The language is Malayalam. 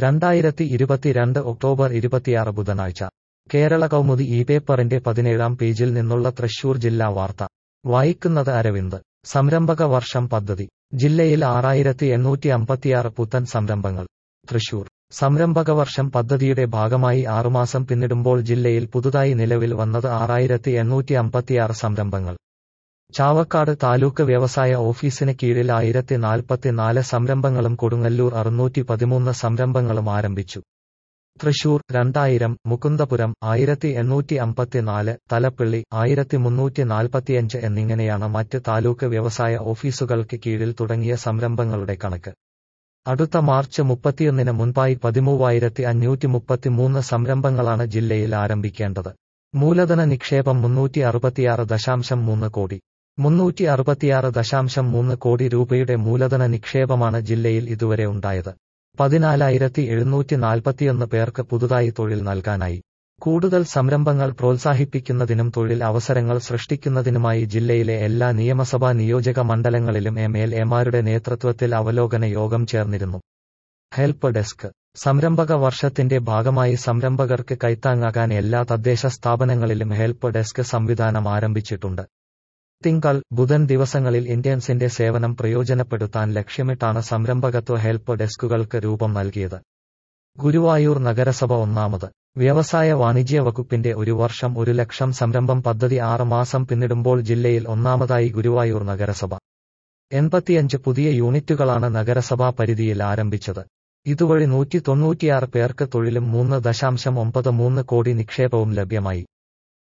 രണ്ടായിരത്തി ഇരുപത്തിരണ്ട് ഒക്ടോബർ ഇരുപത്തിയാറ് ബുധനാഴ്ച കേരള കൗമുദി ഈ പേപ്പറിന്റെ പതിനേഴാം പേജിൽ നിന്നുള്ള തൃശൂർ ജില്ലാ വാർത്ത വായിക്കുന്നത് അരവിന്ദ് സംരംഭക വർഷം പദ്ധതി ജില്ലയിൽ ആറായിരത്തി എണ്ണൂറ്റി അമ്പത്തിയാറ് പുത്തൻ സംരംഭങ്ങൾ തൃശൂർ സംരംഭക വർഷം പദ്ധതിയുടെ ഭാഗമായി ആറുമാസം പിന്നിടുമ്പോൾ ജില്ലയിൽ പുതുതായി നിലവിൽ വന്നത് ആറായിരത്തി എണ്ണൂറ്റി അമ്പത്തിയാറ് സംരംഭങ്ങൾ ചാവക്കാട് താലൂക്ക് വ്യവസായ ഓഫീസിന് കീഴിൽ ആയിരത്തി നാൽപ്പത്തിനാല് സംരംഭങ്ങളും കൊടുങ്ങല്ലൂർ അറുന്നൂറ്റി പതിമൂന്ന് സംരംഭങ്ങളും ആരംഭിച്ചു തൃശൂർ രണ്ടായിരം മുകുന്ദപുരം ആയിരത്തി എണ്ണൂറ്റി അമ്പത്തിനാല് തലപ്പള്ളി ആയിരത്തി മുന്നൂറ്റി നാൽപ്പത്തിയഞ്ച് എന്നിങ്ങനെയാണ് മറ്റ് താലൂക്ക് വ്യവസായ ഓഫീസുകൾക്ക് കീഴിൽ തുടങ്ങിയ സംരംഭങ്ങളുടെ കണക്ക് അടുത്ത മാർച്ച് മുപ്പത്തിയൊന്നിന് മുൻപായി പതിമൂവായിരത്തി അഞ്ഞൂറ്റി മുപ്പത്തിമൂന്ന് സംരംഭങ്ങളാണ് ജില്ലയിൽ ആരംഭിക്കേണ്ടത് മൂലധന നിക്ഷേപം മുന്നൂറ്റി അറുപത്തിയാറ് ദശാംശം മൂന്ന് കോടി മുന്നൂറ്റി അറുപത്തിയാറ് ദശാംശം മൂന്ന് കോടി രൂപയുടെ മൂലധന നിക്ഷേപമാണ് ജില്ലയിൽ ഇതുവരെ ഉണ്ടായത് പതിനാലായിരത്തി എഴുന്നൂറ്റി നാൽപ്പത്തിയൊന്ന് പേർക്ക് പുതുതായി തൊഴിൽ നൽകാനായി കൂടുതൽ സംരംഭങ്ങൾ പ്രോത്സാഹിപ്പിക്കുന്നതിനും തൊഴിൽ അവസരങ്ങൾ സൃഷ്ടിക്കുന്നതിനുമായി ജില്ലയിലെ എല്ലാ നിയമസഭാ നിയോജക മണ്ഡലങ്ങളിലും എം എൽ എമാരുടെ നേതൃത്വത്തിൽ അവലോകന യോഗം ചേർന്നിരുന്നു ഹെൽപ്പ് ഡെസ്ക് സംരംഭക വർഷത്തിന്റെ ഭാഗമായി സംരംഭകർക്ക് കൈത്താങ്ങാകാൻ എല്ലാ തദ്ദേശ സ്ഥാപനങ്ങളിലും ഹെൽപ്പ് ഡെസ്ക് സംവിധാനം ആരംഭിച്ചിട്ടുണ്ട് തിങ്കൾ ബുധൻ ദിവസങ്ങളിൽ ഇന്ത്യൻസിന്റെ സേവനം പ്രയോജനപ്പെടുത്താൻ ലക്ഷ്യമിട്ടാണ് സംരംഭകത്വ ഹെൽപ്പ് ഡെസ്കുകൾക്ക് രൂപം നൽകിയത് ഗുരുവായൂർ നഗരസഭ ഒന്നാമത് വ്യവസായ വാണിജ്യ വകുപ്പിന്റെ ഒരു വർഷം ഒരു ലക്ഷം സംരംഭം പദ്ധതി ആറ് മാസം പിന്നിടുമ്പോൾ ജില്ലയിൽ ഒന്നാമതായി ഗുരുവായൂർ നഗരസഭ എൺപത്തിയഞ്ച് പുതിയ യൂണിറ്റുകളാണ് നഗരസഭാ പരിധിയിൽ ആരംഭിച്ചത് ഇതുവഴി നൂറ്റി തൊണ്ണൂറ്റിയാറ് പേർക്ക് തൊഴിലും മൂന്ന് ദശാംശം ഒമ്പത് മൂന്ന് കോടി നിക്ഷേപവും ലഭ്യമായി